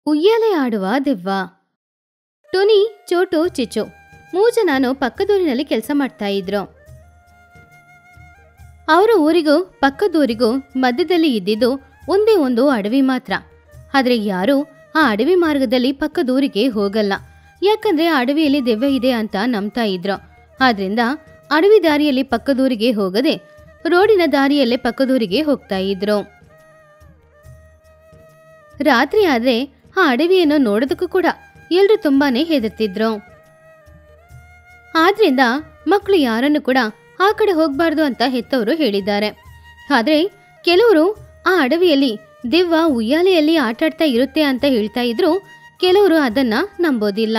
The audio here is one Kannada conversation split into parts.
ಉಯ್ಯಾಲೆ ಆಡುವ ದೆವ್ವ ಟೊನಿ ಚೋಟು ಚಿಚ್ಚು ಮೂಜ ನಾನು ಪಕ್ಕದೂರಿನಲ್ಲಿ ಕೆಲಸ ಮಾಡ್ತಾ ಇದ್ರು ಅವರ ಊರಿಗೂ ಪಕ್ಕದೂರಿಗೂ ಮಧ್ಯದಲ್ಲಿ ಇದ್ದಿದ್ದು ಒಂದೇ ಒಂದು ಅಡವಿ ಮಾತ್ರ ಆದ್ರೆ ಯಾರು ಆ ಅಡವಿ ಮಾರ್ಗದಲ್ಲಿ ಪಕ್ಕದೂರಿಗೆ ಹೋಗಲ್ಲ ಯಾಕಂದ್ರೆ ಆ ಅಡವಿಯಲ್ಲಿ ದೆವ್ವ ಇದೆ ಅಂತ ನಂಬ್ತಾ ಇದ್ರು ಆದ್ರಿಂದ ಅಡವಿ ದಾರಿಯಲ್ಲಿ ಪಕ್ಕದೂರಿಗೆ ಹೋಗದೆ ರೋಡಿನ ದಾರಿಯಲ್ಲೇ ಪಕ್ಕದೂರಿಗೆ ಹೋಗ್ತಾ ಇದ್ರು ರಾತ್ರಿ ಆದ್ರೆ ಆ ಅಡವಿಯನ್ನು ನೋಡೋದಕ್ಕೂ ಕೂಡ ಎಲ್ರು ತುಂಬಾನೇ ಹೆದರ್ತಿದ್ರು ಆದ್ರಿಂದ ಮಕ್ಕಳು ಯಾರನ್ನು ಕೂಡ ಆ ಕಡೆ ಹೋಗ್ಬಾರ್ದು ಅಂತ ಹೆತ್ತವರು ಹೇಳಿದ್ದಾರೆ ಆದ್ರೆ ಕೆಲವರು ಆ ಅಡವಿಯಲ್ಲಿ ದೆವ್ವ ಉಯ್ಯಾಲೆಯಲ್ಲಿ ಆಟಾಡ್ತಾ ಇರುತ್ತೆ ಅಂತ ಹೇಳ್ತಾ ಇದ್ರು ಕೆಲವರು ಅದನ್ನ ನಂಬೋದಿಲ್ಲ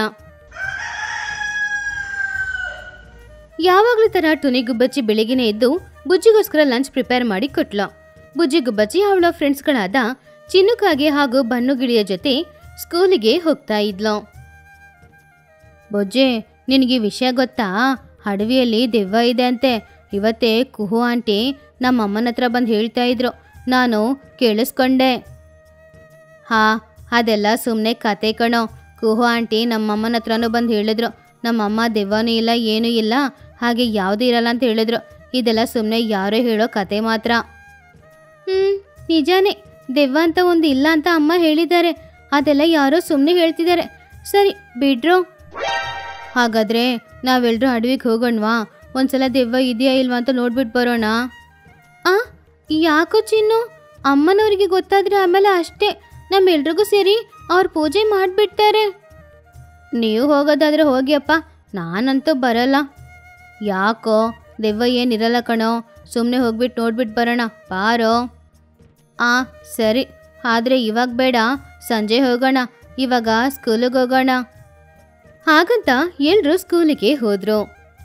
ಯಾವಾಗ್ಲೂ ತರ ಟುನಿ ಗುಬ್ಬಚ್ಚಿ ಬೆಳಿಗ್ಗೆನೆ ಎದ್ದು ಬುಜ್ಜಿಗೋಸ್ಕರ ಲಂಚ್ ಪ್ರಿಪೇರ್ ಮಾಡಿ ಕೊಟ್ಲು ಬುಜ್ಜಿ ಗುಬ್ಬಚ್ಚಿ ಅವಳ ಫ್ರೆಂಡ್ಸ್ಗಳಾದ ಚಿನ್ನುಕಾಗೆ ಹಾಗೂ ಬನ್ನುಗಿಳಿಯ ಜೊತೆ ಸ್ಕೂಲಿಗೆ ಹೋಗ್ತಾ ಇದ್ಲು ಬೊಜ್ಜೆ ನಿನಗೆ ವಿಷಯ ಗೊತ್ತಾ ಅಡವಿಯಲ್ಲಿ ದೆವ್ವ ಇದೆ ಅಂತೆ ಇವತ್ತೇ ಕುಹು ಆಂಟಿ ನಮ್ಮ ಅಮ್ಮನ ಹತ್ರ ಬಂದು ಹೇಳ್ತಾ ಇದ್ರು ನಾನು ಕೇಳಿಸ್ಕೊಂಡೆ ಹಾ ಅದೆಲ್ಲ ಸುಮ್ಮನೆ ಕತೆ ಕಣೋ ಕುಹು ಆಂಟಿ ನಮ್ಮಮ್ಮನ ಹತ್ರನೂ ಬಂದು ಹೇಳಿದ್ರು ನಮ್ಮಮ್ಮ ದೆವ್ವನೂ ಇಲ್ಲ ಏನೂ ಇಲ್ಲ ಹಾಗೆ ಯಾವುದೂ ಇರಲ್ಲ ಅಂತ ಹೇಳಿದ್ರು ಇದೆಲ್ಲ ಸುಮ್ಮನೆ ಯಾರೋ ಹೇಳೋ ಕತೆ ಮಾತ್ರ ಹ್ಞೂ ನಿಜಾನೇ ದೆವ್ವ ಅಂತ ಒಂದು ಇಲ್ಲ ಅಂತ ಅಮ್ಮ ಹೇಳಿದ್ದಾರೆ ಅದೆಲ್ಲ ಯಾರೋ ಸುಮ್ಮನೆ ಹೇಳ್ತಿದ್ದಾರೆ ಸರಿ ಬಿಡ್ರೋ ಹಾಗಾದ್ರೆ ನಾವೆಲ್ಲರೂ ಅಡವಿಗೆ ಹೋಗೋಣವಾ ಒಂದ್ಸಲ ದೆವ್ವ ಇದೆಯಾ ಇಲ್ವಾ ಅಂತ ನೋಡ್ಬಿಟ್ಟು ಬರೋಣ ಆ ಯಾಕೋ ಚಿನ್ನು ಅಮ್ಮನವ್ರಿಗೆ ಗೊತ್ತಾದ್ರೆ ಆಮೇಲೆ ಅಷ್ಟೇ ನಮ್ಮೆಲ್ರಿಗೂ ಸೇರಿ ಅವ್ರ ಪೂಜೆ ಮಾಡಿಬಿಡ್ತಾರೆ ನೀವು ಹೋಗೋದಾದ್ರೆ ಹೋಗಿಯಪ್ಪ ನಾನಂತೂ ಬರಲ್ಲ ಯಾಕೋ ದೆವ್ವ ಏನಿರಲ್ಲ ಕಣೋ ಸುಮ್ಮನೆ ಹೋಗ್ಬಿಟ್ಟು ನೋಡ್ಬಿಟ್ಟು ಬರೋಣ ಬಾರೋ ಆ ಸರಿ ಆದರೆ ಇವಾಗ ಬೇಡ ಸಂಜೆ ಹೋಗೋಣ ಇವಾಗ ಸ್ಕೂಲಿಗೆ ಹೋಗೋಣ ಹಾಗಂತ ಎಲ್ರೂ ಸ್ಕೂಲಿಗೆ ಹೋದ್ರು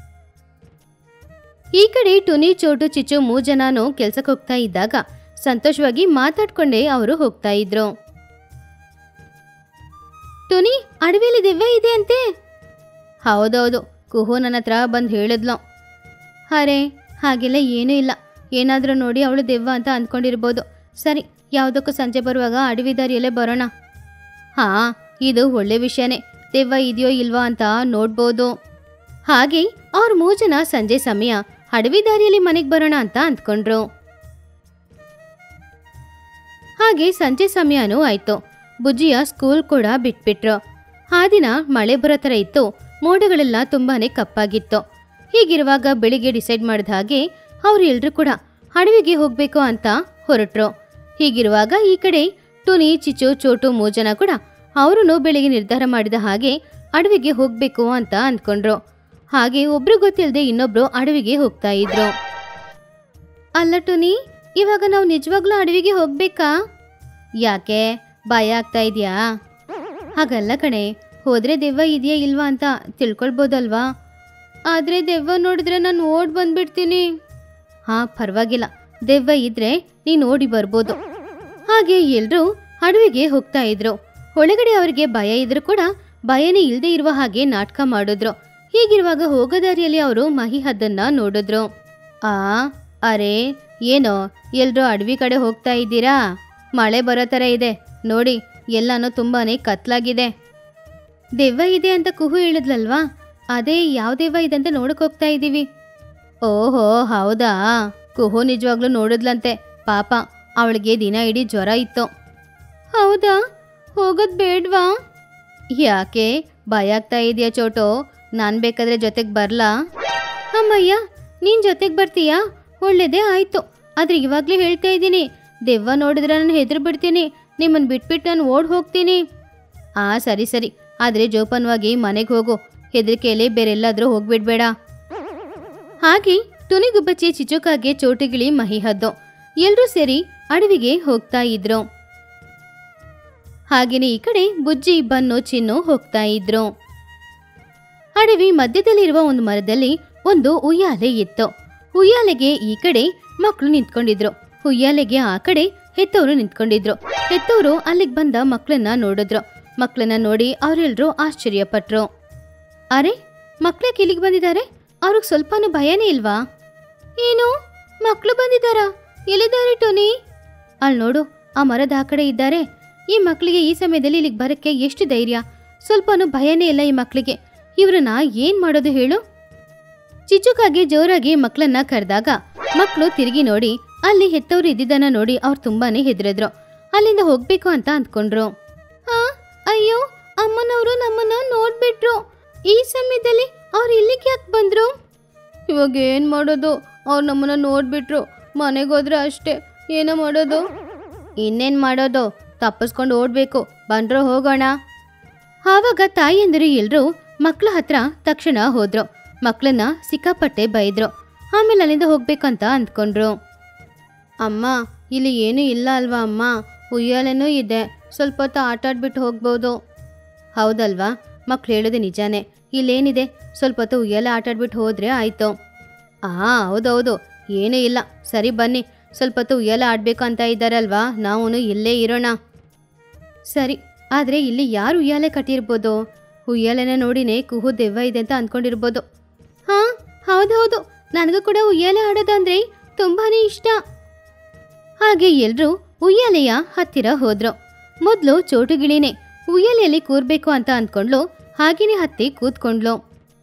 ಈ ಕಡೆ ಟುನಿ ಚೋಟು ಚಿಚ್ಚು ಮೂರ್ ಜನನು ಕೆಲ್ಸಕ್ಕೆ ಹೋಗ್ತಾ ಇದ್ದಾಗ ಸಂತೋಷವಾಗಿ ಮಾತಾಡ್ಕೊಂಡೇ ಅವರು ಹೋಗ್ತಾ ಇದ್ರು ಟುನಿ ಅಡವಿಯಲ್ಲಿ ದೆವ್ವ ಇದೆ ಅಂತೆ ಹೌದೌದು ಕುಹು ನನ್ನ ಹತ್ರ ಬಂದು ಹೇಳಿದ್ಲು ಅರೆ ಹಾಗೆಲ್ಲ ಏನೂ ಇಲ್ಲ ಏನಾದರೂ ನೋಡಿ ಅವಳು ದೆವ್ವ ಅಂತ ಅಂದ್ಕೊಂಡಿರ್ಬೋದು ಸರಿ ಯಾವುದಕ್ಕೂ ಸಂಜೆ ಬರುವಾಗ ಅಡವಿ ದಾರಿಯಲ್ಲೇ ಬರೋಣ ಹಾ ಇದು ಒಳ್ಳೆ ವಿಷಯನೇ ದೆವ್ವ ಇದೆಯೋ ಇಲ್ವಾ ಅಂತ ನೋಡ್ಬೋದು ಹಾಗೆ ಅವ್ರ ಮೂರು ಜನ ಸಂಜೆ ಸಮಯ ಅಡವಿ ದಾರಿಯಲ್ಲಿ ಮನೆಗೆ ಬರೋಣ ಅಂತ ಅಂದ್ಕೊಂಡ್ರು ಹಾಗೆ ಸಂಜೆ ಸಮಯನೂ ಆಯ್ತು ಬುಜ್ಜಿಯ ಸ್ಕೂಲ್ ಕೂಡ ಬಿಟ್ಬಿಟ್ರು ಆ ದಿನ ಮಳೆ ಬರೋ ಥರ ಇತ್ತು ಮೋಡಗಳೆಲ್ಲ ತುಂಬಾನೇ ಕಪ್ಪಾಗಿತ್ತು ಹೀಗಿರುವಾಗ ಬೆಳಿಗ್ಗೆ ಡಿಸೈಡ್ ಮಾಡಿದ ಹಾಗೆ ಅವ್ರು ಎಲ್ರೂ ಕೂಡ ಅಡವಿಗೆ ಹೋಗ್ಬೇಕು ಅಂತ ಹೊರಟ್ರು ಹೀಗಿರುವಾಗ ಈ ಕಡೆ ಟುನಿ ಚಿಚು ಚೋಟು ಮೂರು ಜನ ಕೂಡ ಅವರು ಬೆಳಿಗ್ಗೆ ನಿರ್ಧಾರ ಮಾಡಿದ ಹಾಗೆ ಅಡವಿಗೆ ಹೋಗ್ಬೇಕು ಅಂತ ಅಂದ್ಕೊಂಡ್ರು ಹಾಗೆ ಒಬ್ರು ಗೊತ್ತಿಲ್ಲದೆ ಇನ್ನೊಬ್ರು ಅಡವಿಗೆ ಹೋಗ್ತಾ ಇದ್ರು ಅಲ್ಲ ಟುನಿ ಇವಾಗ ನಾವು ನಿಜವಾಗ್ಲೂ ಅಡವಿಗೆ ಹೋಗ್ಬೇಕಾ ಯಾಕೆ ಭಯ ಆಗ್ತಾ ಇದೆಯಾ ಹಾಗಲ್ಲ ಕಣೆ ಹೋದ್ರೆ ದೆವ್ವ ಇದೆಯಾ ಇಲ್ವಾ ಅಂತ ತಿಳ್ಕೊಳ್ಬೋದಲ್ವಾ ಆದ್ರೆ ದೆವ್ವ ನೋಡಿದ್ರೆ ನಾನು ಓಡ್ ಬಂದ್ಬಿಡ್ತೀನಿ ಹಾ ಪರವಾಗಿಲ್ಲ ದೆವ್ವ ಇದ್ರೆ ನೀನು ಓಡಿ ಬರ್ಬೋದು ಹಾಗೆ ಎಲ್ರೂ ಅಡವಿಗೆ ಹೋಗ್ತಾ ಇದ್ರು ಒಳಗಡೆ ಅವರಿಗೆ ಭಯ ಇದ್ರೂ ಕೂಡ ಭಯನೇ ಇಲ್ಲದೆ ಇರುವ ಹಾಗೆ ನಾಟಕ ಮಾಡಿದ್ರು ಹೀಗಿರುವಾಗ ಹೋಗೋ ದಾರಿಯಲ್ಲಿ ಅವರು ಮಹಿಹದ್ದನ್ನ ನೋಡಿದ್ರು ಆ ಅರೆ ಏನೋ ಎಲ್ರೂ ಅಡವಿ ಕಡೆ ಹೋಗ್ತಾ ಇದ್ದೀರಾ ಮಳೆ ಬರೋ ಥರ ಇದೆ ನೋಡಿ ಎಲ್ಲಾನು ತುಂಬಾನೇ ಕತ್ಲಾಗಿದೆ ದೆವ್ವ ಇದೆ ಅಂತ ಕುಹು ಹೇಳಿದ್ಲಲ್ವಾ ಅದೇ ಯಾವ ದೆವ್ವ ಇದೆ ಅಂತ ನೋಡಕ್ ಹೋಗ್ತಾ ಇದ್ದೀವಿ ಓಹೋ ಹೌದಾ ಕುಹು ನಿಜವಾಗ್ಲೂ ನೋಡಿದ್ಲಂತೆ ಪಾಪ ಅವಳಿಗೆ ದಿನ ಇಡೀ ಜ್ವರ ಇತ್ತು ಹೌದಾ ಹೋಗೋದ್ ಬೇಡ್ವಾ ಯಾಕೆ ಭಯ ಆಗ್ತಾ ಇದೆಯಾ ಚೋಟು ನಾನು ಬೇಕಾದ್ರೆ ಜೊತೆಗೆ ಬರ್ಲಾ ಅಮ್ಮಯ್ಯ ನೀನ್ ಜೊತೆಗೆ ಬರ್ತೀಯಾ ಒಳ್ಳೇದೇ ಆಯ್ತು ಆದ್ರೆ ಇವಾಗ್ಲೇ ಹೇಳ್ತಾ ಇದ್ದೀನಿ ದೆವ್ವ ನೋಡಿದ್ರೆ ನಾನು ಹೆದರ್ ಬಿಡ್ತೀನಿ ನಿಮ್ಮನ್ ಬಿಟ್ಬಿಟ್ಟು ನಾನು ಓಡ್ ಹೋಗ್ತೀನಿ ಆ ಸರಿ ಸರಿ ಆದ್ರೆ ಜೋಪಾನವಾಗಿ ಮನೆಗೆ ಹೋಗು ಹೆದರಿಕೆಯಲ್ಲಿ ಬೇರೆಲ್ಲಾದ್ರೂ ಹೋಗ್ಬಿಡ್ಬೇಡ ಹಾಗೆ ತುನಿಗುಬ್ಬಚ್ಚಿ ಚಿಚುಕಾಗೆ ಚೋಟಿಗಿಳಿ ಮಹಿಹದ್ದು ಎಲ್ರೂ ಸೇರಿ ಅಡವಿಗೆ ಹೋಗ್ತಾ ಇದ್ರು ಹಾಗೇನೆ ಈ ಕಡೆ ಬುಜ್ಜಿ ಬನ್ನು ಚಿನ್ನು ಹೋಗ್ತಾ ಇದ್ರು ಅಡವಿ ಮಧ್ಯದಲ್ಲಿರುವ ಒಂದು ಮರದಲ್ಲಿ ಒಂದು ಉಯ್ಯಾಲೆ ಇತ್ತು ಉಯ್ಯಾಲೆಗೆ ಈ ಕಡೆ ಮಕ್ಕಳು ನಿಂತ್ಕೊಂಡಿದ್ರು ಉಯ್ಯಾಲೆಗೆ ಆ ಕಡೆ ಹೆತ್ತವರು ನಿಂತ್ಕೊಂಡಿದ್ರು ಹೆತ್ತವರು ಅಲ್ಲಿಗೆ ಬಂದ ಮಕ್ಕಳನ್ನ ನೋಡಿದ್ರು ಮಕ್ಕಳನ್ನ ನೋಡಿ ಅವರೆಲ್ಲರೂ ಆಶ್ಚರ್ಯಪಟ್ರು ಅರೆ ಮಕ್ಳಕ್ಕೆ ಇಲ್ಲಿಗೆ ಬಂದಿದ್ದಾರೆ ಅವ್ರಿಗೆ ಸ್ವಲ್ಪನೂ ಭಯನೇ ಇಲ್ವಾ ಏನು ಮಕ್ಕಳು ಬಂದಿದ್ದಾರಾ ಎಲ್ಲಿದ್ದಾರೆ ಟೋನಿ ಅಲ್ಲಿ ನೋಡು ಆ ಮರದ ಆ ಕಡೆ ಇದ್ದಾರೆ ಈ ಮಕ್ಕಳಿಗೆ ಈ ಸಮಯದಲ್ಲಿ ಇಲ್ಲಿಗೆ ಬರಕ್ಕೆ ಎಷ್ಟು ಧೈರ್ಯ ಸ್ವಲ್ಪನೂ ಭಯನೇ ಇಲ್ಲ ಈ ಮಕ್ಕಳಿಗೆ ಇವ್ರನ್ನ ಏನ್ ಮಾಡೋದು ಹೇಳು ಚಿಚುಕಾಗಿ ಜೋರಾಗಿ ಮಕ್ಕಳನ್ನ ಕರೆದಾಗ ಮಕ್ಕಳು ತಿರುಗಿ ನೋಡಿ ಅಲ್ಲಿ ಹೆತ್ತವ್ರು ಇದ್ದಿದ್ದನ್ನ ನೋಡಿ ಅವ್ರು ತುಂಬಾನೇ ಹೆದರಿದ್ರು ಅಲ್ಲಿಂದ ಹೋಗ್ಬೇಕು ಅಂತ ಅಂದ್ಕೊಂಡ್ರು ಆ ಅಯ್ಯೋ ಅಮ್ಮನವರು ನಮ್ಮನ್ನ ನೋಡ್ಬಿಟ್ರು ಈ ಸಮಯದಲ್ಲಿ ಅವ್ರು ಇಲ್ಲಿಗೆ ಯಾಕೆ ಬಂದ್ರು ಇವಾಗ ಏನ್ ಮಾಡೋದು ಅವ್ರು ನಮ್ಮನ್ನ ನೋಡ್ಬಿಟ್ರು ಮನೆಗೆ ಹೋದ್ರೆ ಅಷ್ಟೇ ಏನೋ ಮಾಡೋದು ಇನ್ನೇನ್ ಮಾಡೋದು ತಪ್ಪಿಸ್ಕೊಂಡು ಓಡ್ಬೇಕು ಬಂದ್ರು ಹೋಗೋಣ ಆವಾಗ ತಾಯಿಯಂದಿರು ಎಲ್ರೂ ಮಕ್ಳ ಹತ್ರ ತಕ್ಷಣ ಹೋದ್ರು ಮಕ್ಳನ್ನ ಸಿಕ್ಕಾಪಟ್ಟೆ ಬೈದ್ರು ಆಮೇಲೆ ಅಲ್ಲಿಂದ ಹೋಗ್ಬೇಕಂತ ಅಂದ್ಕೊಂಡ್ರು ಅಮ್ಮ ಇಲ್ಲಿ ಏನೂ ಇಲ್ಲ ಅಲ್ವಾ ಅಮ್ಮ ಉಯ್ಯಾಲೆನೂ ಇದೆ ಸ್ವಲ್ಪ ಹೊತ್ತು ಆಟ ಆಡ್ಬಿಟ್ಟು ಹೋಗ್ಬೋದು ಹೌದಲ್ವಾ ಮಕ್ಳು ಹೇಳೋದು ನಿಜಾನೇ ಇಲ್ಲೇನಿದೆ ಸ್ವಲ್ಪ ಹೊತ್ತು ಉಯ್ಯಾಲೆ ಆಟ ಆಡ್ಬಿಟ್ಟು ಹೋದ್ರೆ ಆಯ್ತು ಆ ಹೌದೌದು ಏನೂ ಇಲ್ಲ ಸರಿ ಬನ್ನಿ ಸ್ವಲ್ಪ ಹೊತ್ತು ಉಯ್ಯಾಲೆ ಆಡಬೇಕು ಅಂತ ಇದ್ದಾರಲ್ವಾ ನಾವು ಇಲ್ಲೇ ಇರೋಣ ಸರಿ ಆದರೆ ಇಲ್ಲಿ ಯಾರು ಉಯ್ಯಾಲೆ ಕಟ್ಟಿರ್ಬೋದು ಉಯ್ಯಾಲೆನ ನೋಡಿನೇ ಕುಹು ದೆವ್ವ ಇದೆ ಅಂತ ಅಂದ್ಕೊಂಡಿರ್ಬೋದು ಹಾ ಹೌದೌದು ನನಗೂ ಕೂಡ ಉಯ್ಯಾಲೆ ಆಡೋದಂದ್ರೆ ತುಂಬಾನೇ ಇಷ್ಟ ಹಾಗೆ ಎಲ್ರೂ ಉಯ್ಯಾಲೆಯ ಹತ್ತಿರ ಹೋದ್ರು ಮೊದಲು ಚೋಟುಗಿಳಿನೇ ಉಯ್ಯಾಲೆಯಲ್ಲಿ ಕೂರ್ಬೇಕು ಅಂತ ಅಂದ್ಕೊಂಡ್ಲು ಹಾಗೇನೆ ಹತ್ತಿ ಕೂತ್ಕೊಂಡ್ಲು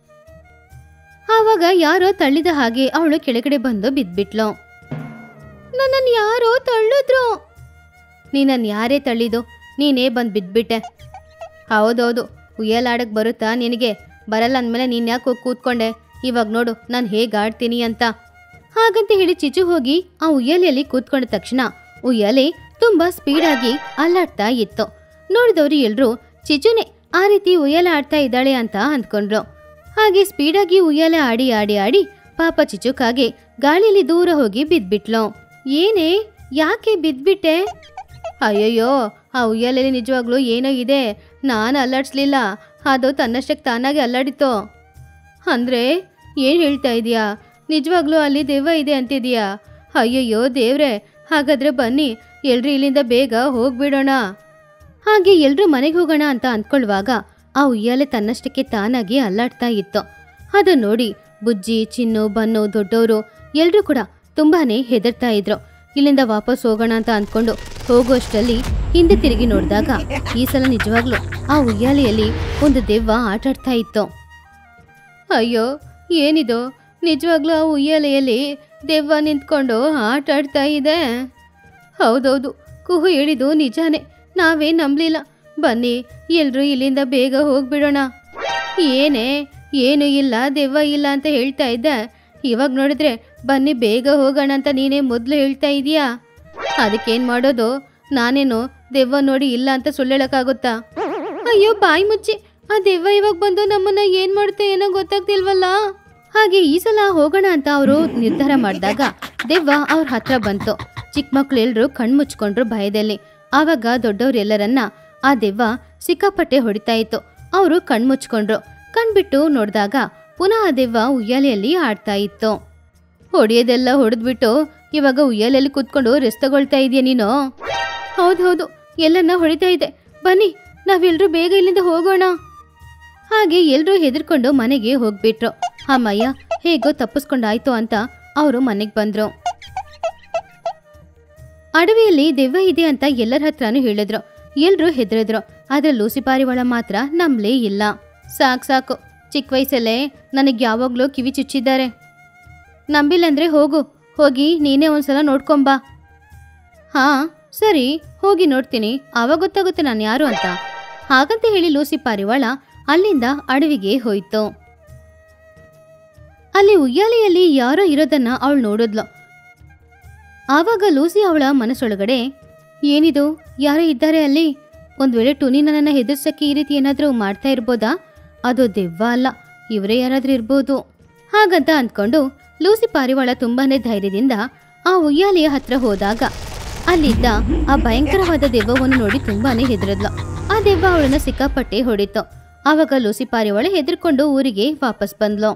ಆವಾಗ ಯಾರೋ ತಳ್ಳಿದ ಹಾಗೆ ಅವಳು ಕೆಳಗಡೆ ಬಂದು ಬಿದ್ಬಿಟ್ಲು ನನ್ನನ್ನು ಯಾರೋ ತಳ್ಳಿದ್ರು ನೀನನ್ನು ಯಾರೇ ತಳ್ಳಿದು ನೀನೇ ಬಂದು ಬಿದ್ಬಿಟ್ಟೆ ಹೌದೌದು ಉಯ್ಯಾಲಾಡಕ್ ಬರುತ್ತಾ ನಿನಗೆ ಬರಲ್ಲ ಅಂದಮೇಲೆ ನೀನು ಯಾಕೆ ಹೋಗಿ ಕೂತ್ಕೊಂಡೆ ಇವಾಗ ನೋಡು ನಾನು ಹೇಗೆ ಆಡ್ತೀನಿ ಅಂತ ಹಾಗಂತ ಹೇಳಿ ಚಿಚು ಹೋಗಿ ಆ ಉಯ್ಯಾಲೆಯಲ್ಲಿ ಕೂತ್ಕೊಂಡ ತಕ್ಷಣ ಉಯ್ಯಾಲೆ ತುಂಬಾ ಸ್ಪೀಡಾಗಿ ಅಲ್ಲಾಡ್ತಾ ಇತ್ತು ನೋಡಿದವರು ಎಲ್ರೂ ಚಿಚುನೆ ಆ ರೀತಿ ಉಯ್ಯಾಲೆ ಆಡ್ತಾ ಇದ್ದಾಳೆ ಅಂತ ಅಂದ್ಕೊಂಡ್ರು ಹಾಗೆ ಸ್ಪೀಡಾಗಿ ಉಯ್ಯಾಲೆ ಆಡಿ ಆಡಿ ಆಡಿ ಪಾಪ ಚಿಚುಕಾಗೆ ಗಾಳಿಯಲ್ಲಿ ದೂರ ಹೋಗಿ ಬಿದ್ಬಿಟ್ಲು ಏನೇ ಯಾಕೆ ಬಿದ್ಬಿಟ್ಟೆ ಅಯ್ಯಯ್ಯೋ ಆ ಉಯ್ಯಾಲೆಯಲ್ಲಿ ನಿಜವಾಗ್ಲೂ ಏನೋ ಇದೆ ನಾನು ಅಲ್ಲಾಡ್ಸ್ಲಿಲ್ಲ ಅದು ತನ್ನಷ್ಟಕ್ಕೆ ತಾನಾಗೆ ಅಲ್ಲಾಡಿತು ಅಂದ್ರೆ ಏನು ಹೇಳ್ತಾ ಇದೀಯಾ ನಿಜವಾಗ್ಲೂ ಅಲ್ಲಿ ದೆವ್ವ ಇದೆ ಅಂತಿದೀಯಾ ಅಯ್ಯಯ್ಯೋ ದೇವ್ರೆ ಹಾಗಾದ್ರೆ ಬನ್ನಿ ಎಲ್ರು ಇಲ್ಲಿಂದ ಬೇಗ ಹೋಗ್ಬಿಡೋಣ ಹಾಗೆ ಎಲ್ರೂ ಮನೆಗೆ ಹೋಗೋಣ ಅಂತ ಅಂದ್ಕೊಳ್ಳುವಾಗ ಆ ಉಯ್ಯಾಲೆ ತನ್ನಷ್ಟಕ್ಕೆ ತಾನಾಗಿ ಅಲ್ಲಾಡ್ತಾ ಇತ್ತು ಅದನ್ನ ನೋಡಿ ಬುಜ್ಜಿ ಚಿನ್ನು ಬನ್ನು ದೊಡ್ಡವರು ಎಲ್ರೂ ಕೂಡ ತುಂಬಾನೇ ಹೆದರ್ತಾ ಇದ್ರು ಇಲ್ಲಿಂದ ವಾಪಸ್ ಹೋಗೋಣ ಅಂತ ಅಂದ್ಕೊಂಡು ಹೋಗುವಷ್ಟರಲ್ಲಿ ಹಿಂದೆ ತಿರುಗಿ ನೋಡಿದಾಗ ಈ ಸಲ ನಿಜವಾಗ್ಲೂ ಆ ಉಯ್ಯಾಲೆಯಲ್ಲಿ ಒಂದು ದೆವ್ವ ಆಟಾಡ್ತಾ ಇತ್ತು ಅಯ್ಯೋ ಏನಿದು ನಿಜವಾಗ್ಲೂ ಆ ಉಯ್ಯಾಲೆಯಲ್ಲಿ ದೆವ್ವ ನಿಂತ್ಕೊಂಡು ಆಟ ಆಡ್ತಾ ಇದೆ ಹೌದೌದು ಕುಹು ಹೇಳಿದು ನಿಜಾನೇ ನಾವೇ ನಂಬಲಿಲ್ಲ ಬನ್ನಿ ಎಲ್ರೂ ಇಲ್ಲಿಂದ ಬೇಗ ಹೋಗ್ಬಿಡೋಣ ಏನೇ ಏನು ಇಲ್ಲ ದೆವ್ವ ಇಲ್ಲ ಅಂತ ಹೇಳ್ತಾ ಇದ್ದ ಇವಾಗ ನೋಡಿದ್ರೆ ಬನ್ನಿ ಬೇಗ ಹೋಗೋಣ ಅಂತ ನೀನೇ ಮೊದಲು ಹೇಳ್ತಾ ಇದೀಯಾ ಅದಕ್ಕೇನು ಮಾಡೋದು ನಾನೇನು ದೆವ್ವ ನೋಡಿ ಇಲ್ಲ ಅಂತ ಸುಳ್ಳು ಹೇಳಕ್ಕಾಗುತ್ತಾ ಅಯ್ಯೋ ಬಾಯಿ ಮುಚ್ಚಿ ಆ ದೆವ್ವ ಇವಾಗ ಬಂದು ನಮ್ಮನ್ನ ಏನ್ ಮಾಡುತ್ತೆ ಏನೋ ಗೊತ್ತಾಗ್ತಿಲ್ವಲ್ಲ ಹಾಗೆ ಈ ಸಲ ಹೋಗೋಣ ಅಂತ ಅವರು ನಿರ್ಧಾರ ಮಾಡಿದಾಗ ದೆವ್ವ ಅವ್ರ ಹತ್ರ ಬಂತು ಚಿಕ್ಕ ಮಕ್ಳು ಎಲ್ರು ಕಣ್ಮುಚ್ಕೊಂಡ್ರು ಭಯದಲ್ಲಿ ಆವಾಗ ದೊಡ್ಡವ್ರೆಲ್ಲರನ್ನ ಆ ದೆವ್ವ ಸಿಕ್ಕಾಪಟ್ಟೆ ಹೊಡಿತಾ ಇತ್ತು ಅವರು ಕಣ್ಮುಚ್ಕೊಂಡ್ರು ಕಣ್ಬಿಟ್ಟು ನೋಡಿದಾಗ ಪುನಃ ಆ ದೆವ್ವ ಉಯ್ಯಾಲೆಯಲ್ಲಿ ಆಡ್ತಾ ಇತ್ತು ಹೊಡೆಯೋದೆಲ್ಲ ಹೊಡೆದ್ಬಿಟ್ಟು ಇವಾಗ ಉಯ್ಯಾಲೆಯಲ್ಲಿ ಕೂತ್ಕೊಂಡು ರೆಸ್ಟ್ ತಗೊಳ್ತಾ ಇದೆಯಾ ನೀನು ಹೌದೌದು ಎಲ್ಲನ್ನ ಹೊಡಿತಾ ಇದೆ ಬನ್ನಿ ನಾವೆಲ್ಲರೂ ಬೇಗ ಇಲ್ಲಿಂದ ಹೋಗೋಣ ಹಾಗೆ ಎಲ್ರೂ ಹೆದರ್ಕೊಂಡು ಮನೆಗೆ ಹೋಗ್ಬಿಟ್ರು ಅಮ್ಮಯ್ಯ ಹೇಗೋ ತಪ್ಪಿಸ್ಕೊಂಡಾಯ್ತು ಅಂತ ಅವರು ಮನೆಗೆ ಬಂದ್ರು ಅಡವಿಯಲ್ಲಿ ದೆವ್ವ ಇದೆ ಅಂತ ಎಲ್ಲರ ಹತ್ರನೂ ಹೇಳಿದ್ರು ಎಲ್ರೂ ಹೆದರಿದ್ರು ಆದ್ರೆ ಲೂಸಿ ಪಾರಿವಾಳ ಮಾತ್ರ ನಂಬ್ಲೇ ಇಲ್ಲ ಸಾಕ್ ಸಾಕು ಚಿಕ್ಕ ವಯಸ್ಸಲ್ಲೇ ನನಗೆ ಯಾವಾಗ್ಲೂ ಕಿವಿ ಚುಚ್ಚಿದ್ದಾರೆ ನಂಬಿಲ್ಲಂದ್ರೆ ಹೋಗು ಹೋಗಿ ನೀನೇ ಒಂದ್ಸಲ ನೋಡ್ಕೊಂಬಾ ಹಾ ಸರಿ ಹೋಗಿ ನೋಡ್ತೀನಿ ಆವಾಗ ಗೊತ್ತಾಗುತ್ತೆ ನಾನು ಯಾರು ಅಂತ ಹಾಗಂತ ಹೇಳಿ ಲೂಸಿ ಪಾರಿವಾಳ ಅಲ್ಲಿಂದ ಅಡವಿಗೆ ಹೋಯ್ತು ಅಲ್ಲಿ ಉಯ್ಯಾಲೆಯಲ್ಲಿ ಯಾರೋ ಇರೋದನ್ನ ಅವಳು ನೋಡಿದ್ಲು ಆವಾಗ ಲೂಸಿ ಅವಳ ಮನಸ್ಸೊಳಗಡೆ ಏನಿದು ಯಾರೋ ಇದ್ದಾರೆ ಅಲ್ಲಿ ಒಂದ್ ವೇಳೆ ಟುನಿ ನನ್ನನ್ನ ಹೆದರ್ಸಕ್ಕೆ ಈ ರೀತಿ ಏನಾದ್ರೂ ಮಾಡ್ತಾ ಇರ್ಬೋದಾ ಅದು ದೆವ್ವ ಅಲ್ಲ ಇವರೇ ಯಾರಾದ್ರೂ ಇರ್ಬೋದು ಹಾಗಂತ ಅಂದ್ಕೊಂಡು ಲೂಸಿ ಪಾರಿವಾಳ ತುಂಬಾನೇ ಧೈರ್ಯದಿಂದ ಆ ಉಯ್ಯಾಲೆಯ ಹತ್ರ ಹೋದಾಗ ಅಲ್ಲಿದ್ದ ಆ ಭಯಂಕರವಾದ ದೆವ್ವವನ್ನು ನೋಡಿ ತುಂಬಾನೇ ಹೆದರದ್ಲು ಆ ದೆವ್ವ ಅವಳನ್ನ ಸಿಕ್ಕಾಪಟ್ಟೆ ಹೊಡಿತು ಆವಾಗ ಲೂಸಿ ಪಾರಿವಾಳ ಹೆದರ್ಕೊಂಡು ಊರಿಗೆ ವಾಪಸ್ ಬಂದ್ಲು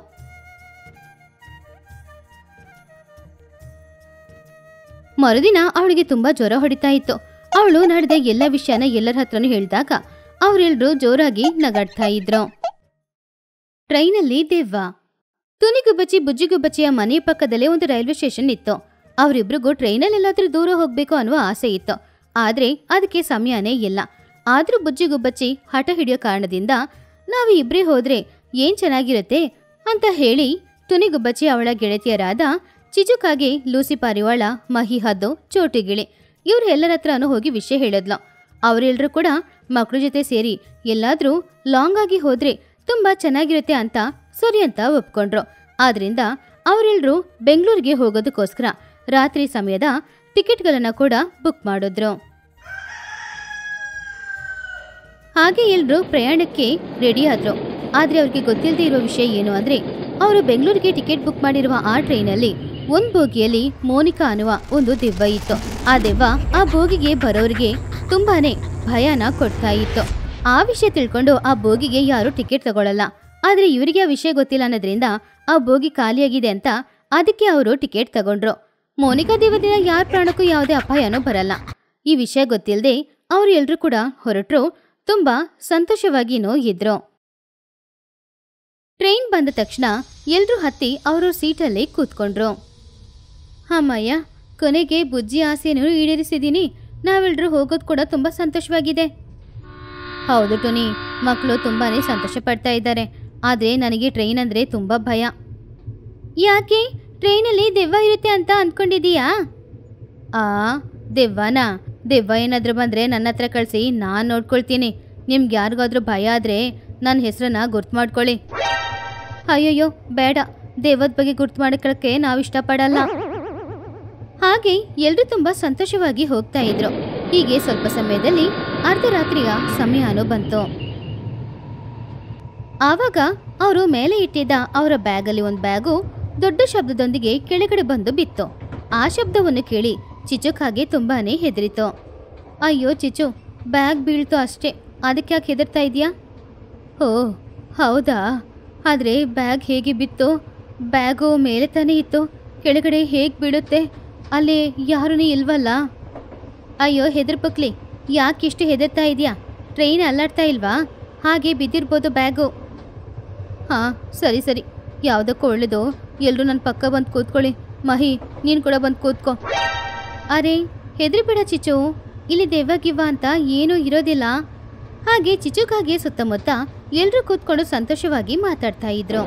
ಮರುದಿನ ಅವಳಿಗೆ ತುಂಬಾ ಜ್ವರ ಹೊಡಿತಾ ಇತ್ತು ಅವಳು ನಡೆದ ಎಲ್ಲ ವಿಷಯನ ಎಲ್ಲರ ಹತ್ರನೂ ಹೇಳಿದಾಗ ಅವರೆಲ್ಲರೂ ಜೋರಾಗಿ ನಗಾಡ್ತಾ ಇದ್ರು ಟ್ರೈನಲ್ಲಿ ದೆವ್ವ ತುನಿಗುಬ್ಬಚ್ಚಿ ಬುಜ್ಜಿಗುಬ್ಬಚ್ಚಿಯ ಮನೆಯ ಪಕ್ಕದಲ್ಲೇ ಒಂದು ರೈಲ್ವೆ ಸ್ಟೇಷನ್ ಇತ್ತು ಅವರಿಬ್ರಿಗೂ ಟ್ರೈನಲ್ಲಿ ಎಲ್ಲಾದ್ರೂ ದೂರ ಹೋಗ್ಬೇಕು ಅನ್ನುವ ಆಸೆ ಇತ್ತು ಆದ್ರೆ ಅದಕ್ಕೆ ಸಮಯನೇ ಇಲ್ಲ ಆದ್ರೂ ಬುಜ್ಜಿಗುಬ್ಬಚ್ಚಿ ಹಠ ಹಿಡಿಯೋ ಕಾರಣದಿಂದ ನಾವು ಇಬ್ರೇ ಹೋದ್ರೆ ಏನ್ ಚೆನ್ನಾಗಿರುತ್ತೆ ಅಂತ ಹೇಳಿ ತುನಿಗುಬ್ಬಚ್ಚಿ ಅವಳ ಗೆಳತಿಯರಾದ ಚಿಚುಕಾಗೆ ಲೂಸಿ ಪಾರಿವಾಳ ಮಹಿ ಹದ್ದು ಚೋಟಿಗಿಳಿ ಇವ್ರ ಎಲ್ಲರ ಹತ್ರನೂ ಹೋಗಿ ವಿಷಯ ಹೇಳಿದ್ಲು ಅವರೆಲ್ಲರೂ ಕೂಡ ಮಕ್ಕಳ ಜೊತೆ ಸೇರಿ ಎಲ್ಲಾದ್ರೂ ಲಾಂಗ್ ಆಗಿ ಹೋದ್ರೆ ತುಂಬಾ ಚೆನ್ನಾಗಿರುತ್ತೆ ಅಂತ ಸರಿ ಅಂತ ಒಪ್ಕೊಂಡ್ರು ಆದ್ರಿಂದ ಅವರೆಲ್ಲರೂ ಬೆಂಗಳೂರಿಗೆ ಹೋಗೋದಕ್ಕೋಸ್ಕರ ರಾತ್ರಿ ಸಮಯದ ಟಿಕೆಟ್ಗಳನ್ನ ಕೂಡ ಬುಕ್ ಮಾಡಿದ್ರು ಹಾಗೆ ಎಲ್ರು ಪ್ರಯಾಣಕ್ಕೆ ರೆಡಿ ಆದ್ರು ಆದ್ರೆ ಅವ್ರಿಗೆ ಗೊತ್ತಿಲ್ಲದೆ ಇರೋ ವಿಷಯ ಏನು ಅಂದ್ರೆ ಅವರು ಬೆಂಗಳೂರಿಗೆ ಟಿಕೆಟ್ ಬುಕ್ ಮಾಡಿರುವ ಆ ಟ್ರೈನಲ್ಲಿ ಒಂದ್ ಬೋಗಿಯಲ್ಲಿ ಮೋನಿಕಾ ಅನ್ನುವ ಒಂದು ದೆವ್ವ ಇತ್ತು ಆ ದೆವ್ವ ಆ ಬೋಗಿಗೆ ಬರೋರಿಗೆ ತುಂಬಾನೇ ಭಯನ ಕೊಡ್ತಾ ಇತ್ತು ಆ ವಿಷಯ ತಿಳ್ಕೊಂಡು ಆ ಬೋಗಿಗೆ ಯಾರು ಟಿಕೆಟ್ ತಗೊಳ್ಳಲ್ಲ ಆದ್ರೆ ಇವರಿಗೆ ಆ ವಿಷಯ ಗೊತ್ತಿಲ್ಲ ಅನ್ನೋದ್ರಿಂದ ಆ ಬೋಗಿ ಖಾಲಿಯಾಗಿದೆ ಅಂತ ಅದಕ್ಕೆ ಅವರು ಟಿಕೆಟ್ ತಗೊಂಡ್ರು ಮೋನಿಕಾ ದೇವದಿಂದ ಯಾರ ಪ್ರಾಣಕ್ಕೂ ಯಾವುದೇ ಅಪಾಯನೂ ಬರಲ್ಲ ಈ ವಿಷಯ ಗೊತ್ತಿಲ್ಲದೆ ಅವ್ರು ಎಲ್ರೂ ಕೂಡ ಹೊರಟ್ರು ತುಂಬಾ ಸಂತೋಷವಾಗಿನೂ ಇದ್ರು ಟ್ರೈನ್ ಬಂದ ತಕ್ಷಣ ಎಲ್ರೂ ಹತ್ತಿ ಅವರು ಸೀಟಲ್ಲಿ ಕೂತ್ಕೊಂಡ್ರು ಅಮ್ಮಯ್ಯ ಕೊನೆಗೆ ಬುಜ್ಜಿ ಆಸೆನೂ ಈಡೇರಿಸಿದ್ದೀನಿ ನಾವೆಲ್ಲರೂ ಹೋಗೋದು ಕೂಡ ತುಂಬಾ ಸಂತೋಷವಾಗಿದೆ ಹೌದು ಟುನಿ ಮಕ್ಕಳು ತುಂಬಾನೇ ಸಂತೋಷ ಪಡ್ತಾ ಇದ್ದಾರೆ ಆದ್ರೆ ನನಗೆ ಟ್ರೈನ್ ಅಂದ್ರೆ ತುಂಬಾ ಭಯ ಯಾಕೆ ಟ್ರೈನಲ್ಲಿ ದೆವ್ವ ಇರುತ್ತೆ ಅಂತ ಅಂದ್ಕೊಂಡಿದೀಯಾ ಆ ದೆವ್ವನಾ ದೆವ್ವ ಏನಾದ್ರೂ ಬಂದ್ರೆ ನನ್ನ ಹತ್ರ ಕಳಿಸಿ ನಾನು ನೋಡ್ಕೊಳ್ತೀನಿ ನಿಮ್ಗೆ ಯಾರಿಗಾದ್ರೂ ಭಯ ಆದ್ರೆ ನನ್ನ ಹೆಸರನ್ನ ಗುರ್ತು ಮಾಡ್ಕೊಳ್ಳಿ ಅಯ್ಯಯ್ಯೋ ಬೇಡ ದೆವ್ವದ ಬಗ್ಗೆ ಗುರ್ತು ಮಾಡ್ಕೊಳ್ಳೋಕ್ಕೆ ನಾವು ಇಷ್ಟಪಡಲ್ಲ ಹಾಗೆ ಎಲ್ರೂ ತುಂಬಾ ಸಂತೋಷವಾಗಿ ಹೋಗ್ತಾ ಇದ್ರು ಹೀಗೆ ಸ್ವಲ್ಪ ಸಮಯದಲ್ಲಿ ಅರ್ಧರಾತ್ರಿಯ ಸಮಯನೂ ಬಂತು ಆವಾಗ ಅವರು ಮೇಲೆ ಇಟ್ಟಿದ್ದ ಅವರ ಬ್ಯಾಗಲ್ಲಿ ಒಂದು ಬ್ಯಾಗು ದೊಡ್ಡ ಶಬ್ದದೊಂದಿಗೆ ಕೆಳಗಡೆ ಬಂದು ಬಿತ್ತು ಆ ಶಬ್ದವನ್ನು ಕೇಳಿ ಚಿಚುಕಾಗೆ ತುಂಬಾನೇ ಹೆದರಿತು ಅಯ್ಯೋ ಚಿಚು ಬ್ಯಾಗ್ ಬೀಳ್ತು ಅಷ್ಟೇ ಅದಕ್ಕೆ ಯಾಕೆ ಹೆದರ್ತಾ ಇದೆಯಾ ಓ ಹೌದಾ ಆದರೆ ಬ್ಯಾಗ್ ಹೇಗೆ ಬಿತ್ತು ಬ್ಯಾಗು ಮೇಲೆ ತಾನೇ ಇತ್ತು ಕೆಳಗಡೆ ಹೇಗೆ ಬೀಳುತ್ತೆ ಅಲ್ಲಿ ಯಾರೂ ಇಲ್ವಲ್ಲ ಅಯ್ಯೋ ಹೆದರ್ಪಕ್ಲಿ ಯಾಕೆ ಇಷ್ಟು ಹೆದರ್ತಾ ಇದೆಯಾ ಟ್ರೈನ್ ಅಲ್ಲಾಡ್ತಾ ಇಲ್ವಾ ಹಾಗೆ ಬಿದ್ದಿರ್ಬೋದು ಬ್ಯಾಗು ಹಾಂ ಸರಿ ಸರಿ ಯಾವುದಕ್ಕೂ ಒಳ್ಳೇದು ಎಲ್ಲರೂ ನನ್ನ ಪಕ್ಕ ಬಂದು ಕೂತ್ಕೊಳ್ಳಿ ಮಹಿ ನೀನು ಕೂಡ ಬಂದು ಕೂತ್ಕೋ ಅರೆ ಹೆದರಿಬೇಡ ಚಿಚು ಇಲ್ಲಿ ದೆವ್ವ ಗಿವ್ವ ಅಂತ ಏನೂ ಇರೋದಿಲ್ಲ ಹಾಗೆ ಚಿಚುಕಾಗೆ ಸುತ್ತಮುತ್ತ ಎಲ್ಲರೂ ಕೂತ್ಕೊಂಡು ಸಂತೋಷವಾಗಿ ಮಾತಾಡ್ತಾ ಇದ್ರು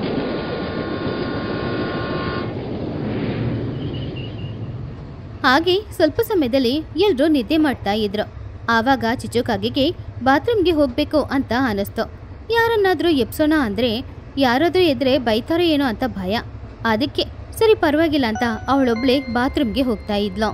ಹಾಗೆ ಸ್ವಲ್ಪ ಸಮಯದಲ್ಲಿ ಎಲ್ರೂ ನಿದ್ದೆ ಮಾಡ್ತಾ ಇದ್ರು ಆವಾಗ ಚಿಚುಕಾಗಿಗೆ ಬಾತ್ರೂಮ್ಗೆ ಹೋಗ್ಬೇಕು ಅಂತ ಅನಿಸ್ತು ಯಾರನ್ನಾದ್ರೂ ಎಪ್ಸೋಣ ಅಂದ್ರೆ ಯಾರಾದ್ರೂ ಎದ್ರೆ ಬೈತಾರೋ ಏನೋ ಅಂತ ಭಯ ಅದಕ್ಕೆ ಸರಿ ಪರವಾಗಿಲ್ಲ ಅಂತ ಅವಳೊಬ್ಳೆ ಬಾತ್ರೂಮ್ಗೆ ಹೋಗ್ತಾ ಇದ್ಲು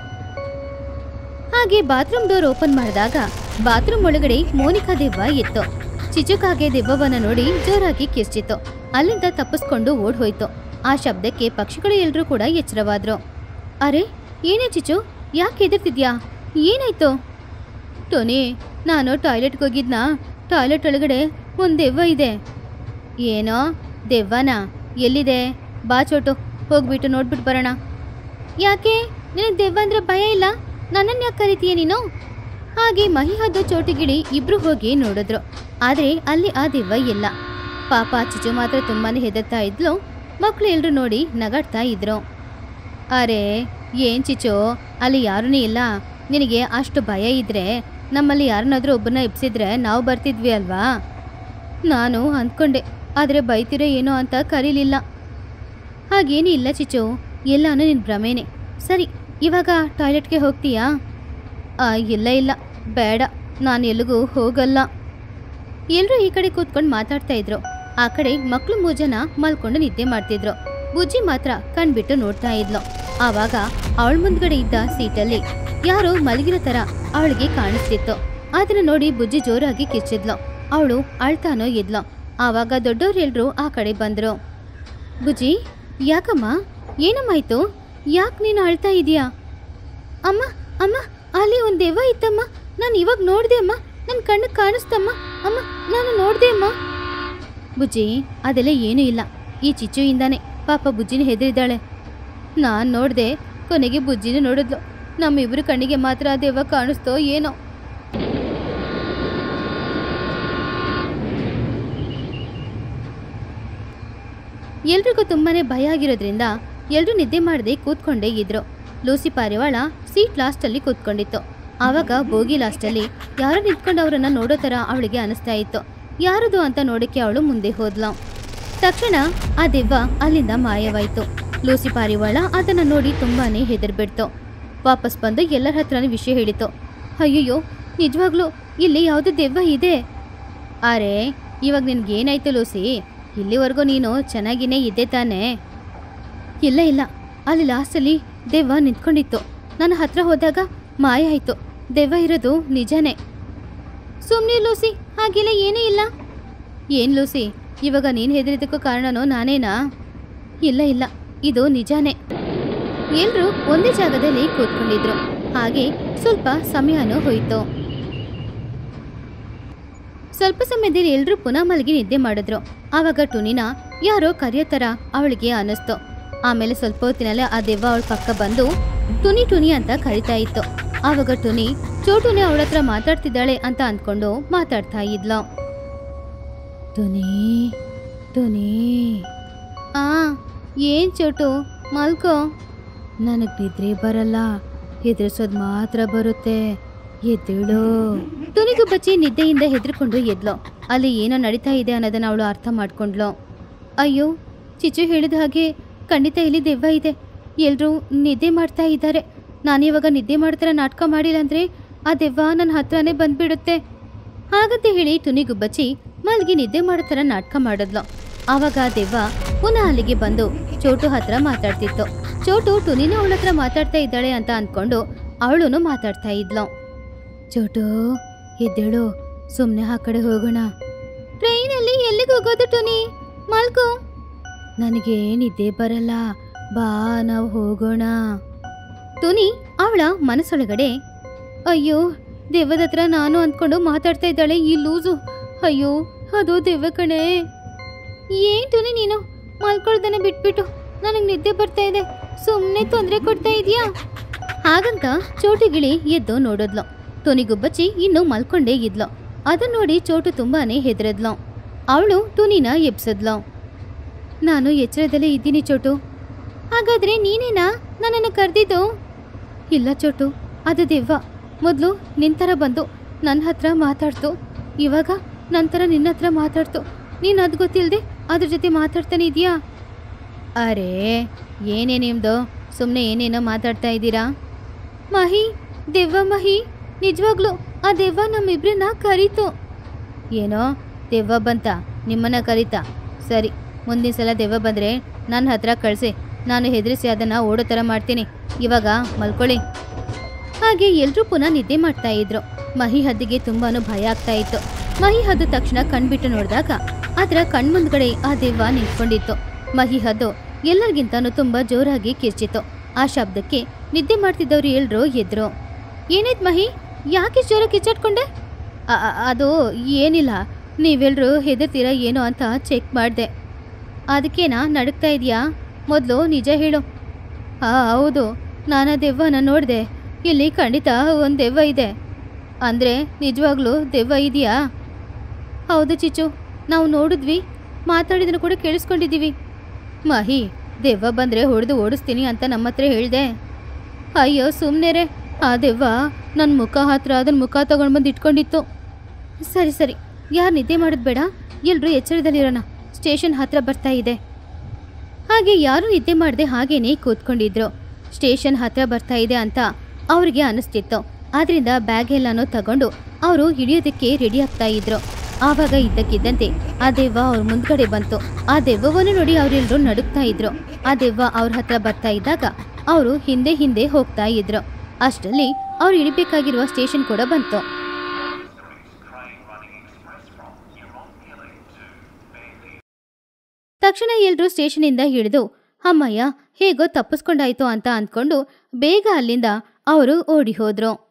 ಹಾಗೆ ಬಾತ್ರೂಮ್ ಡೋರ್ ಓಪನ್ ಮಾಡಿದಾಗ ಬಾತ್ರೂಮ್ ಒಳಗಡೆ ಮೋನಿಕಾ ದೆವ್ವ ಇತ್ತು ಚಿಚುಕಾಗೆ ದೆವ್ವವನ್ನ ನೋಡಿ ಜೋರಾಗಿ ಕಿರ್ಚಿತ್ತು ಅಲ್ಲಿಂದ ತಪ್ಪಿಸ್ಕೊಂಡು ಓಡ್ ಹೋಯ್ತು ಆ ಶಬ್ದಕ್ಕೆ ಪಕ್ಷಿಗಳು ಎಲ್ರೂ ಕೂಡ ಎಚ್ಚರವಾದ್ರು ಅರೆ ಏನೇ ಚಿಚು ಯಾಕೆ ಹೆದರ್ತಿದ್ಯಾ ಏನಾಯ್ತು ಟೋನಿ ನಾನು ಟಾಯ್ಲೆಟ್ಗೆ ಹೋಗಿದ್ನಾ ಟಾಯ್ಲೆಟ್ ಒಳಗಡೆ ಒಂದು ದೆವ್ವ ಇದೆ ಏನೋ ದೆವ್ವನಾ ಎಲ್ಲಿದೆ ಬಾ ಚೋಟು ಹೋಗ್ಬಿಟ್ಟು ನೋಡ್ಬಿಟ್ಟು ಬರೋಣ ಯಾಕೆ ನಿನಗೆ ದೆವ್ವ ಅಂದ್ರೆ ಭಯ ಇಲ್ಲ ನನ್ನನ್ನು ಯಾಕೆ ಕರಿತೀಯ ನೀನು ಹಾಗೆ ಮಹಿಹದ್ದು ಚೋಟಿಗಿಳಿ ಇಬ್ರು ಹೋಗಿ ನೋಡಿದ್ರು ಆದರೆ ಅಲ್ಲಿ ಆ ದೆವ್ವ ಇಲ್ಲ ಪಾಪ ಚಿಚು ಮಾತ್ರ ತುಂಬಾನೇ ಹೆದರ್ತಾ ಇದ್ಲು ಮಕ್ಕಳು ಎಲ್ರು ನೋಡಿ ನಗಾಡ್ತಾ ಇದ್ರು ಅರೆ ಏನ್ ಚಿಚು ಅಲ್ಲಿ ಯಾರೂ ಇಲ್ಲ ನಿನಗೆ ಅಷ್ಟು ಭಯ ಇದ್ರೆ ನಮ್ಮಲ್ಲಿ ಯಾರನ್ನಾದ್ರೂ ಒಬ್ಬನ ಎಬ್ಸಿದ್ರೆ ನಾವು ಬರ್ತಿದ್ವಿ ಅಲ್ವಾ ನಾನು ಅಂದ್ಕೊಂಡೆ ಆದರೆ ಬೈತಿರೋ ಏನೋ ಅಂತ ಕರೀಲಿಲ್ಲ ಹಾಗೇನೂ ಇಲ್ಲ ಚಿಚು ಎಲ್ಲಾನು ನಿನ್ನ ಭ್ರಮೇನೆ ಸರಿ ಇವಾಗ ಟಾಯ್ಲೆಟ್ಗೆ ಹೋಗ್ತೀಯಾ ಆ, ಇಲ್ಲ ಇಲ್ಲ ಬೇಡ ನಾನು ಎಲ್ಲಿಗೂ ಹೋಗಲ್ಲ ಎಲ್ಲರೂ ಈ ಕಡೆ ಕೂತ್ಕೊಂಡು ಮಾತಾಡ್ತಾ ಇದ್ರು ಆ ಕಡೆ ಮಕ್ಕಳು ಮೂರು ಜನ ಮಲ್ಕೊಂಡು ನಿದ್ದೆ ಮಾಡ್ತಿದ್ರು ಬುಜ್ಜಿ ಮಾತ್ರ ಕಣ್ಬಿಟ್ಟು ನೋಡ್ತಾ ಇದ್ಲು ಆವಾಗ ಅವಳ ಮುಂದ್ಗಡೆ ಇದ್ದ ಸೀಟಲ್ಲಿ ಯಾರೋ ಮಲಗಿರೋ ತರ ಅವಳಿಗೆ ಕಾಣಿಸ್ತಿತ್ತು ಅದನ್ನ ನೋಡಿ ಬುಜ್ಜಿ ಜೋರಾಗಿ ಕಿಚ್ಚಿದ್ಲು ಅವಳು ಅಳ್ತಾನೋ ಇದ್ಲು ಆವಾಗ ದೊಡ್ಡವ್ರೆಲ್ರು ಆ ಕಡೆ ಬಂದ್ರು ಬುಜ್ಜಿ ಯಾಕಮ್ಮ ಏನಮ್ಮಾಯ್ತು ಯಾಕೆ ನೀನು ಅಳ್ತಾ ಇದೀಯಾ ಅಮ್ಮ ಅಮ್ಮ ಅಲ್ಲಿ ಒಂದು ದೆವ್ವ ಇತ್ತಮ್ಮ ನಾನು ಇವಾಗ ನೋಡಿದೆ ಅಮ್ಮ ನನ್ನ ಕಣ್ಣು ಕಾಣಿಸ್ತಮ್ಮ ಅಮ್ಮ ನಾನು ನೋಡಿದೆ ಅಮ್ಮ ಬುಜ್ಜಿ ಅದೆಲ್ಲ ಏನೂ ಇಲ್ಲ ಈ ಚಿಚ್ಚುಯಿಂದಾನೆ ಪಾಪ ಬುಜ್ಜಿನ ಹೆದರಿದ್ದಾಳೆ ನಾನು ನೋಡಿದೆ ಕೊನೆಗೆ ಬುಜ್ಜಿನ ನೋಡಿದ್ಲು ನಮ್ಮಿಬ್ರು ಕಣ್ಣಿಗೆ ಮಾತ್ರ ಆ ದೆವ್ವ ಕಾಣಿಸ್ತೋ ಏನೋ ಎಲ್ರಿಗೂ ತುಂಬಾನೇ ಭಯ ಆಗಿರೋದ್ರಿಂದ ಎಲ್ರೂ ನಿದ್ದೆ ಮಾಡದೆ ಕೂತ್ಕೊಂಡೇ ಇದ್ರು ಲೂಸಿ ಪಾರಿವಾಳ ಸೀಟ್ ಲಾಸ್ಟಲ್ಲಿ ಕೂತ್ಕೊಂಡಿತ್ತು ಆವಾಗ ಬೋಗಿ ಲಾಸ್ಟಲ್ಲಿ ಯಾರೋ ನಿಂತ್ಕೊಂಡು ಅವರನ್ನ ನೋಡೋ ಥರ ಅವಳಿಗೆ ಅನಿಸ್ತಾ ಇತ್ತು ಯಾರದು ಅಂತ ನೋಡಕ್ಕೆ ಅವಳು ಮುಂದೆ ಹೋದ್ಲು ತಕ್ಷಣ ಆ ದೆವ್ವ ಅಲ್ಲಿಂದ ಮಾಯವಾಯ್ತು ಲೂಸಿ ಪಾರಿವಾಳ ಅದನ್ನ ನೋಡಿ ತುಂಬಾನೇ ಹೆದರ್ಬಿಡ್ತು ವಾಪಸ್ ಬಂದು ಎಲ್ಲರ ಹತ್ರನೂ ವಿಷಯ ಹೇಳಿತು ಅಯ್ಯಯ್ಯೋ ನಿಜವಾಗ್ಲೂ ಇಲ್ಲಿ ಯಾವುದೋ ದೆವ್ವ ಇದೆ ಅರೆ ಇವಾಗ ನಿನ್ಗೆ ಏನಾಯ್ತು ಲೂಸಿ ಇಲ್ಲಿವರೆಗೂ ನೀನು ಚೆನ್ನಾಗಿನೇ ಇದ್ದೆ ತಾನೇ ಇಲ್ಲ ಇಲ್ಲ ಅಲ್ಲಿ ಲಾಸ್ಟಲ್ಲಿ ದೆವ್ವ ನಿಂತ್ಕೊಂಡಿತ್ತು ನನ್ನ ಹತ್ರ ಹೋದಾಗ ಮಾಯ ಆಯ್ತು ದೆವ್ವ ಇರೋದು ನಿಜನೇ ಸುಮ್ಮನೆ ಲೂಸಿ ಹಾಗೆಲ್ಲ ಏನೂ ಇಲ್ಲ ಏನು ಲೂಸಿ ಇವಾಗ ನೀನು ಹೆದರಿದ್ದಕ್ಕೂ ಕಾರಣನೋ ನಾನೇನಾ ಇಲ್ಲ ಇಲ್ಲ ಇದು ನಿಜಾನೇ ಎಲ್ರೂ ಒಂದೇ ಜಾಗದಲ್ಲಿ ಕೂತ್ಕೊಂಡಿದ್ರು ಹಾಗೆ ಸ್ವಲ್ಪ ಸಮಯನೂ ಹೋಯಿತು ಸ್ವಲ್ಪ ಸಮಯದಲ್ಲಿ ಎಲ್ರೂ ಪುನಃ ಮಲಗಿ ನಿದ್ದೆ ಮಾಡಿದ್ರು ಆವಾಗ ಟುನಿನ ಯಾರೋ ಕರೆಯೋ ಥರ ಅವಳಿಗೆ ಅನ್ನಿಸ್ತು ಆಮೇಲೆ ಸ್ವಲ್ಪ ಹೊತ್ತಿನಲ್ಲೇ ಆ ದೆವ್ವ ಅವಳ ಪಕ್ಕ ಬಂದು ಟುನಿ ಟುನಿ ಅಂತ ಕರಿತಾ ಇತ್ತು ಆವಾಗ ಟುನಿ ಚೋಟುನೆ ಅವಳ ಹತ್ರ ಮಾತಾಡ್ತಿದ್ದಾಳೆ ಅಂತ ಅಂದ್ಕೊಂಡು ಮಾತಾಡ್ತಾ ಇದ್ಲು ಟುನಿ ಟುನಿ ಆ ಏನ್ ಚೋಟು ಮಲ್ಕೋ ನನಗೆ ನಿದ್ರೆ ಬರಲ್ಲ ಹೆದರ್ಸೋದು ಮಾತ್ರ ಬರುತ್ತೆ ಎದ್ದೇಳು ತುನಿಗು ಬಚ್ಚಿ ನಿದ್ದೆಯಿಂದ ಹೆದರ್ಕೊಂಡು ಎದ್ಲು ಅಲ್ಲಿ ಏನೋ ನಡೀತಾ ಇದೆ ಅನ್ನೋದನ್ನ ಅವಳು ಅರ್ಥ ಮಾಡ್ಕೊಂಡ್ಲು ಅಯ್ಯೋ ಚಿಚ್ಚು ಹೇಳಿದ ಹಾಗೆ ಖಂಡಿತ ಇಲ್ಲಿ ದೆವ್ವ ಇದೆ ಎಲ್ರೂ ನಿದ್ದೆ ಮಾಡ್ತಾ ಇದ್ದಾರೆ ನಾನಿವಾಗ ನಿದ್ದೆ ಮಾಡ್ತಾರ ನಾಟಕ ಮಾಡಿಲ್ಲ ಅಂದ್ರೆ ಆ ದೆವ್ವ ನನ್ನ ಹತ್ರನೇ ಬಂದ್ಬಿಡುತ್ತೆ ಹಾಗಂತ ಹೇಳಿ ತುನಿಗುಬ್ಬಚ್ಚಿ ಮಲ್ಗಿ ನಿದ್ದೆ ಮಾಡೋ ಥರ ನಾಟಕ ಮಾಡಿದ್ಲು ಆವಾಗ ಆ ದೆವ್ವ ಪುನಃ ಅಲ್ಲಿಗೆ ಬಂದು ಚೋಟು ಹತ್ರ ಮಾತಾಡ್ತಿತ್ತು ಚೋಟು ಟುನಿನ ಅವಳ ಹತ್ರ ಮಾತಾಡ್ತಾ ಇದ್ದಾಳೆ ಅಂತ ಅಂದ್ಕೊಂಡು ಅವಳು ಮಾತಾಡ್ತಾ ಇದ್ಲು ಚೋಟು ಎದ್ದೇಳು ಸುಮ್ಮನೆ ಆ ಕಡೆ ಹೋಗೋಣ ಟ್ರೈನಲ್ಲಿ ಎಲ್ಲಿಗೆ ಹೋಗೋದು ಟುನಿ ಮಲ್ಕೋ ನನಗೆ ನಿದ್ದೆ ಬರಲ್ಲ ಬಾ ನಾವು ಹೋಗೋಣ ಟುನಿ ಅವಳ ಮನಸ್ಸೊಳಗಡೆ ಅಯ್ಯೋ ದೆವ್ವದ ಹತ್ರ ನಾನು ಅಂದ್ಕೊಂಡು ಮಾತಾಡ್ತಾ ಇದ್ದಾಳೆ ಈ ಲೂಸು ಅಯ್ಯೋ ಅದು ದೆವ್ವ ಕಣೆ ಏನ್ ಟುನಿ ನೀನು ಮಲ್ಕೊಳ್ದನ್ನ ಬಿಟ್ಬಿಟ್ಟು ನನಗೆ ನಿದ್ದೆ ಬರ್ತಾ ಇದೆ ಸುಮ್ಮನೆ ತೊಂದರೆ ಕೊಡ್ತಾ ಇದೀಯಾ ಹಾಗಂತ ಚೋಟು ಗಿಳಿ ಎದ್ದು ನೋಡಿದ್ಲು ಟುನಿಗುಬ್ಬಚ್ಚಿ ಇನ್ನು ಮಲ್ಕೊಂಡೇ ಇದ್ಲು ಅದನ್ನ ನೋಡಿ ಚೋಟು ತುಂಬಾನೇ ಹೆದರದ್ಲು ಅವಳು ಟುನಿನ ಎಬ್ಸದ್ಲು ನಾನು ಎಚ್ಚರದಲ್ಲೇ ಇದ್ದೀನಿ ಚೋಟು ಹಾಗಾದ್ರೆ ನೀನೇನಾ ನನ್ನನ್ನು ಕರೆದಿದ್ದು ಇಲ್ಲ ಚೋಟು ಅದು ದೆವ್ವ ಮೊದಲು ನಿಂತರ ಬಂದು ನನ್ನ ಹತ್ರ ಮಾತಾಡ್ತು ಇವಾಗ ನಂತರ ನಿನ್ನ ಹತ್ರ ಮಾತಾಡ್ತು ನೀನು ಅದು ಗೊತ್ತಿಲ್ಲದೆ ಅದ್ರ ಜೊತೆ ಮಾತಾಡ್ತಾನೆ ಇದೆಯಾ ಅರೇ ಏನೇ ನಿಮ್ದು ಸುಮ್ಮನೆ ಏನೇನೋ ಮಾತಾಡ್ತಾ ಇದ್ದೀರಾ ಮಹಿ ದೆವ್ವ ಮಹಿ ನಿಜವಾಗ್ಲು ಆ ದೆವ್ವ ನಮ್ಮಿಬ್ರನ್ನ ಕರೀತು ಏನೋ ದೆವ್ವ ಬಂತ ನಿಮ್ಮನ್ನ ಕರೀತಾ ಸರಿ ಮುಂದಿನ ಸಲ ದೆವ್ವ ಬಂದರೆ ನನ್ನ ಹತ್ರ ಕಳಿಸಿ ನಾನು ಹೆದರಿಸಿ ಅದನ್ನು ಓಡೋ ಥರ ಮಾಡ್ತೀನಿ ಇವಾಗ ಮಲ್ಕೊಳ್ಳಿ ಹಾಗೆ ಎಲ್ರೂ ಪುನಃ ನಿದ್ದೆ ಮಾಡ್ತಾ ಇದ್ರು ಮಹಿ ಹದ್ದಿಗೆ ತುಂಬಾನು ಭಯ ಆಗ್ತಾ ಇತ್ತು ಮಹಿ ಹದ್ದು ತಕ್ಷಣ ಕಣ್ಬಿಟ್ಟು ನೋಡಿದಾಗ ಅದರ ಕಣ್ಮುಂದ್ಗಡೆ ಆ ದೆವ್ವ ನಿಂತ್ಕೊಂಡಿತ್ತು ಮಹಿ ಹದ್ದು ಎಲ್ಲರಿಗಿಂತನೂ ತುಂಬಾ ಜೋರಾಗಿ ಕಿರ್ಚಿತು ಆ ಶಬ್ದಕ್ಕೆ ನಿದ್ದೆ ಮಾಡ್ತಿದ್ದವ್ರು ಎಲ್ರೂ ಎದ್ರು ಏನಾಯ್ತು ಮಹಿ ಯಾಕೆ ಜೋರ ಕಿಚ್ಚಾಟ್ಕೊಂಡೆ ಅ- ಅ- ಅದು ಏನಿಲ್ಲ ನೀವೆಲ್ರೂ ಹೆದರ್ತೀರಾ ಏನೋ ಅಂತ ಚೆಕ್ ಮಾಡಿದೆ ಅದಕ್ಕೇನಾ ನಡುಕ್ತಾ ಇದೆಯಾ ಮೊದಲು ನಿಜ ಹೇಳು ಹಾ ಹೌದು ನಾನು ಆ ದೆವ್ವನ ನೋಡಿದೆ ಇಲ್ಲಿ ಖಂಡಿತ ಒಂದು ದೆವ್ವ ಇದೆ ಅಂದರೆ ನಿಜವಾಗ್ಲೂ ದೆವ್ವ ಇದೆಯಾ ಹೌದು ಚಿಚ್ಚು ನಾವು ನೋಡಿದ್ವಿ ಮಾತಾಡಿದನ್ನು ಕೂಡ ಕೇಳಿಸ್ಕೊಂಡಿದ್ದೀವಿ ಮಹಿ ದೆವ್ವ ಬಂದರೆ ಹೊಡೆದು ಓಡಿಸ್ತೀನಿ ಅಂತ ನಮ್ಮ ಹತ್ರ ಹೇಳಿದೆ ಅಯ್ಯೋ ಸುಮ್ಮನೆ ರೇ ಆ ದೆವ್ವ ನನ್ನ ಮುಖ ಹತ್ರ ಅದನ್ನ ಮುಖ ತಗೊಂಡು ಬಂದು ಇಟ್ಕೊಂಡಿತ್ತು ಸರಿ ಸರಿ ಯಾರು ನಿದ್ದೆ ಮಾಡೋದು ಬೇಡ ಎಲ್ಲರೂ ಎಚ್ಚರದಲ್ಲಿರೋಣ ಸ್ಟೇಷನ್ ಹತ್ರ ಬರ್ತಾ ಇದೆ ಹಾಗೆ ಯಾರು ನಿದ್ದೆ ಮಾಡದೆ ಹಾಗೇನೆ ಕೂತ್ಕೊಂಡಿದ್ರು ಸ್ಟೇಷನ್ ಹತ್ರ ಬರ್ತಾ ಇದೆ ಅಂತ ಅವ್ರಿಗೆ ಅನಿಸ್ತಿತ್ತು ಆದ್ರಿಂದ ಬ್ಯಾಗ್ ಎಲ್ಲಾನು ತಗೊಂಡು ಅವರು ಹಿಡಿಯೋದಕ್ಕೆ ರೆಡಿ ಆಗ್ತಾ ಇದ್ರು ಆವಾಗ ಇದ್ದಕ್ಕಿದ್ದಂತೆ ಆ ದೆವ್ವ ಅವ್ರ ಮುಂದ್ಗಡೆ ಬಂತು ಆ ದೆವ್ವವನ್ನು ನೋಡಿ ಅವರೆಲ್ಲರೂ ನಡುಕ್ತಾ ಇದ್ರು ಆ ದೆವ್ವ ಅವ್ರ ಹತ್ರ ಬರ್ತಾ ಇದ್ದಾಗ ಅವರು ಹಿಂದೆ ಹಿಂದೆ ಹೋಗ್ತಾ ಇದ್ರು ಅಷ್ಟರಲ್ಲಿ ಅವ್ರು ಇಳಿಬೇಕಾಗಿರುವ ಸ್ಟೇಷನ್ ಕೂಡ ಬಂತು ತಕ್ಷಣ ಎಲ್ರೂ ಸ್ಟೇಷನಿಂದ ಹಿಡಿದು ಅಮ್ಮಯ್ಯ ಹೇಗೋ ತಪ್ಪಿಸ್ಕೊಂಡಾಯ್ತು ಅಂತ ಅಂದ್ಕೊಂಡು ಬೇಗ ಅಲ್ಲಿಂದ ಅವರು ಓಡಿ ಹೋದ್ರು